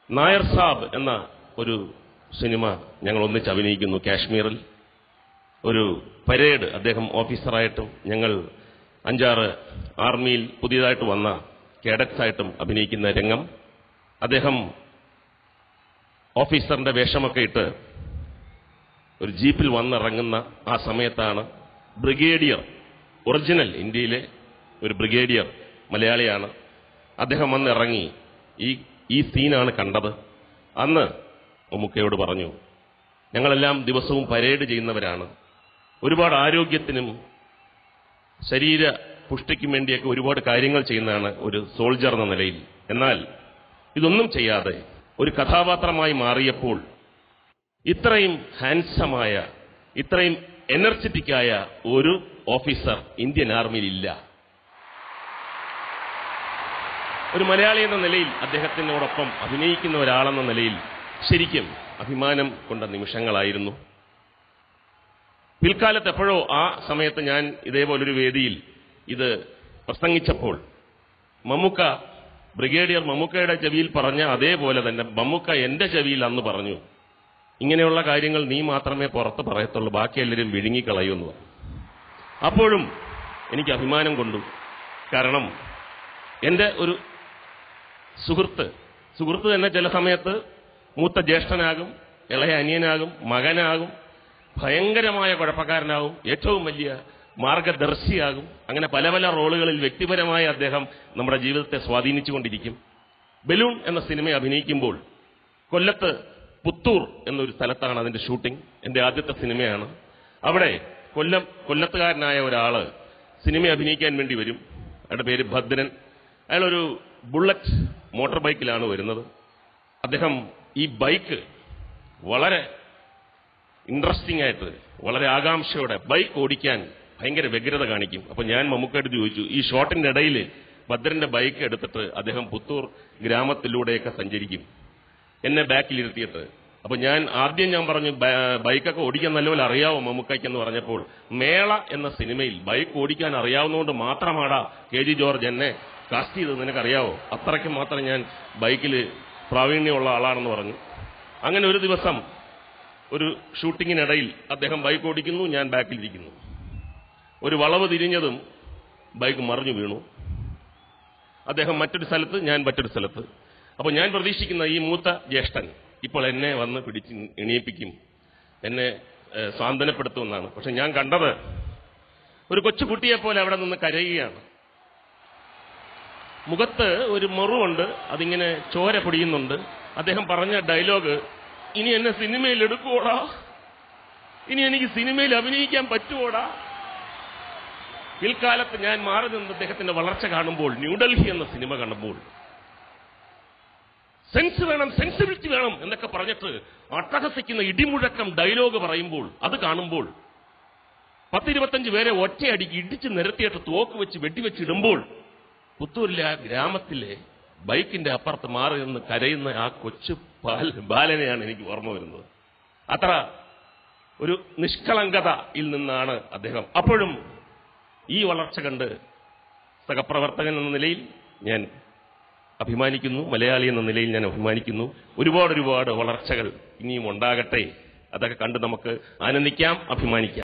നായർ സാബ് എന്ന ഒരു സിനിമ ഞങ്ങൾ ഒന്നിച്ച് അഭിനയിക്കുന്നു കാശ്മീരിൽ ഒരു പരേഡ് അദ്ദേഹം ഓഫീസറായിട്ടും ഞങ്ങൾ അഞ്ചാറ് ആർമിയിൽ പുതിയതായിട്ട് വന്ന കേഡറ്റ്സ് ആയിട്ടും അഭിനയിക്കുന്ന രംഗം അദ്ദേഹം ഓഫീസറിന്റെ വേഷമൊക്കെ ഇട്ട് ഒരു ജീപ്പിൽ വന്നിറങ്ങുന്ന ആ സമയത്താണ് ബ്രിഗേഡിയർ ഒറിജിനൽ ഇന്ത്യയിലെ ഒരു ബ്രിഗേഡിയർ മലയാളിയാണ് അദ്ദേഹം വന്നിറങ്ങി ഈ ഈ സീനാണ് കണ്ടത് അന്ന് മമ്മൂക്കയോട് പറഞ്ഞു ഞങ്ങളെല്ലാം ദിവസവും പരേഡ് ചെയ്യുന്നവരാണ് ഒരുപാട് ആരോഗ്യത്തിനും ശരീര പുഷ്ടിക്കും വേണ്ടിയൊക്കെ ഒരുപാട് കാര്യങ്ങൾ ചെയ്യുന്നതാണ് ഒരു സോൾജർ എന്ന നിലയിൽ എന്നാൽ ഇതൊന്നും ചെയ്യാതെ ഒരു കഥാപാത്രമായി മാറിയപ്പോൾ ഇത്രയും ഹാൻസമായ ഇത്രയും എനർജറ്റിക്കായ ഒരു ഓഫീസർ ഇന്ത്യൻ ആർമിയിൽ ഇല്ല ഒരു മലയാളി എന്ന നിലയിൽ അദ്ദേഹത്തിനോടൊപ്പം അഭിനയിക്കുന്ന ഒരാളെന്ന നിലയിൽ ശരിക്കും അഭിമാനം കൊണ്ട നിമിഷങ്ങളായിരുന്നു പിൽക്കാലത്ത് എപ്പോഴോ ആ സമയത്ത് ഞാൻ ഇതേപോലൊരു വേദിയിൽ ഇത് പ്രസംഗിച്ചപ്പോൾ മമ്മൂക്ക ബ്രിഗേഡിയർ മമ്മൂക്കയുടെ ചെവിയിൽ പറഞ്ഞ അതേപോലെ തന്നെ മമ്മൂക്ക എന്റെ ചെവിയിൽ അന്ന് പറഞ്ഞു ഇങ്ങനെയുള്ള കാര്യങ്ങൾ നീ മാത്രമേ പുറത്ത് പറയത്തുള്ളൂ ബാക്കി എല്ലാവരും വിഴുങ്ങിക്കളയുമെന്ന് പറഞ്ഞു അപ്പോഴും എനിക്ക് അഭിമാനം കൊണ്ടു കാരണം എന്റെ ഒരു സുഹൃത്ത് സുഹൃത്ത് തന്നെ ചില സമയത്ത് മൂത്ത ജ്യേഷ്ഠനാകും ഇളയ അനിയനാകും മകനാകും ഭയങ്കരമായ കുഴപ്പക്കാരനാകും ഏറ്റവും വലിയ മാർഗദർശിയാകും അങ്ങനെ പല പല റോളുകളിൽ വ്യക്തിപരമായി അദ്ദേഹം നമ്മുടെ ജീവിതത്തെ സ്വാധീനിച്ചുകൊണ്ടിരിക്കും ബലൂൺ എന്ന സിനിമ അഭിനയിക്കുമ്പോൾ കൊല്ലത്ത് പുത്തൂർ എന്നൊരു സ്ഥലത്താണ് അതിന്റെ ഷൂട്ടിംഗ് എന്റെ ആദ്യത്തെ സിനിമയാണ് അവിടെ കൊല്ലം കൊല്ലത്തുകാരനായ ഒരാള് സിനിമ അഭിനയിക്കാൻ വേണ്ടി വരും അയാളുടെ പേര് ഭദ്രൻ അയാളൊരു ബുള്ളറ്റ് മോട്ടോർ ബൈക്കിലാണ് വരുന്നത് അദ്ദേഹം ഈ ബൈക്ക് വളരെ ഇൻട്രസ്റ്റിംഗ് ആയിട്ട് വളരെ ആകാംക്ഷയോടെ ബൈക്ക് ഓടിക്കാൻ ഭയങ്കര വ്യഗ്രത കാണിക്കും അപ്പൊ ഞാൻ മമ്മൂക്കായിട്ട് ചോദിച്ചു ഈ ഷോട്ടിന്റെ ഇടയിൽ ഭദ്രന്റെ ബൈക്ക് എടുത്തിട്ട് അദ്ദേഹം പുത്തൂർ ഗ്രാമത്തിലൂടെയൊക്കെ സഞ്ചരിക്കും എന്നെ ബാക്കിലിരുത്തിയിട്ട് അപ്പൊ ഞാൻ ആദ്യം ഞാൻ പറഞ്ഞു ബ- ബൈക്കൊക്കെ ഓടിക്കാൻ നല്ലപോലെ അറിയാവോ മമ്മൂക്കയ്ക്ക് എന്ന് പറഞ്ഞപ്പോൾ മേള എന്ന സിനിമയിൽ ബൈക്ക് ഓടിക്കാൻ അറിയാവുന്നതുകൊണ്ട് മാത്രമാടാ കെ ജി ജോർജ് എന്നെ കാസ്റ്റ് ചെയ്തത് നിനക്കറിയാവോ അത്രയ്ക്ക് മാത്രം ഞാൻ ബൈക്കിൽ പ്രാവീണ്യമുള്ള ആളാണെന്ന് പറഞ്ഞു അങ്ങനെ ഒരു ദിവസം ഒരു ഷൂട്ടിങ്ങിനിടയിൽ അദ്ദേഹം ബൈക്ക് ഓടിക്കുന്നു ഞാൻ ബാക്കിലിരിക്കുന്നു ഒരു വളവ് തിരിഞ്ഞതും ബൈക്ക് മറിഞ്ഞു വീണു അദ്ദേഹം മറ്റൊരു സ്ഥലത്ത് ഞാൻ മറ്റൊരു സ്ഥലത്ത് അപ്പോൾ ഞാൻ പ്രതീക്ഷിക്കുന്ന ഈ മൂത്ത ജ്യേഷ്ഠൻ ഇപ്പോൾ എന്നെ വന്ന് പിടിച്ച് എണീപ്പിക്കും എന്നെ ഏഹ്, സാന്ത്വനപ്പെടുത്തുമെന്നാണ് പക്ഷെ ഞാൻ കണ്ടത് ഒരു കൊച്ചുകുട്ടിയെ പോലെ അവിടെ നിന്ന് കരയുകയാണ് മുഖത്ത് ഒരു മുറിവുണ്ട് അതിങ്ങനെ ചോര പൊടിയുന്നുണ്ട് അദ്ദേഹം പറഞ്ഞ ഡയലോഗ് ഇനി എന്നെ സിനിമയിൽ എടുക്കുവോടാ ഇനി എനിക്ക് സിനിമയിൽ അഭിനയിക്കാൻ പറ്റുവോടാ പിൽക്കാലത്ത് ഞാൻ മാറി നിന്ന് അദ്ദേഹത്തിന്റെ വളർച്ച കാണുമ്പോൾ ന്യൂഡൽഹി എന്ന സിനിമ കാണുമ്പോൾ സെൻസ് വേണം സെൻസിബിലിറ്റി വേണം എന്നൊക്കെ പറഞ്ഞിട്ട് അട്ടഹസിക്കുന്ന ഇടിമുഴക്കം ഡയലോഗ് പറയുമ്പോൾ അത് കാണുമ്പോൾ പത്തിരുപത്തഞ്ച് പേരെ ഒറ്റയടിക്ക് ഇടിച്ച് നിരത്തിയിട്ട് തോക്ക് വെച്ച് വെടിവെച്ചിടുമ്പോൾ പുത്തൂരിലെ ആ ഗ്രാമത്തിലെ ബൈക്കിന്റെ അപ്പുറത്ത് മാറി നിന്ന് കരയുന്ന ആ കൊച്ചു ബാല ബാലനെയാണ് എനിക്ക് ഓർമ്മ വരുന്നത് അത്ര ഒരു നിഷ്കളങ്കതയിൽ നിന്നാണ് അദ്ദേഹം അപ്പോഴും ഈ വളർച്ച കണ്ട് സഹപ്രവർത്തകൻ എന്ന നിലയിൽ ഞാൻ അഭിമാനിക്കുന്നു മലയാളി എന്ന നിലയിൽ ഞാൻ അഭിമാനിക്കുന്നു ഒരുപാട് ഒരുപാട് വളർച്ചകൾ ഇനിയും ഉണ്ടാകട്ടെ അതൊക്കെ കണ്ട് നമുക്ക് ആനന്ദിക്കാം അഭിമാനിക്കാം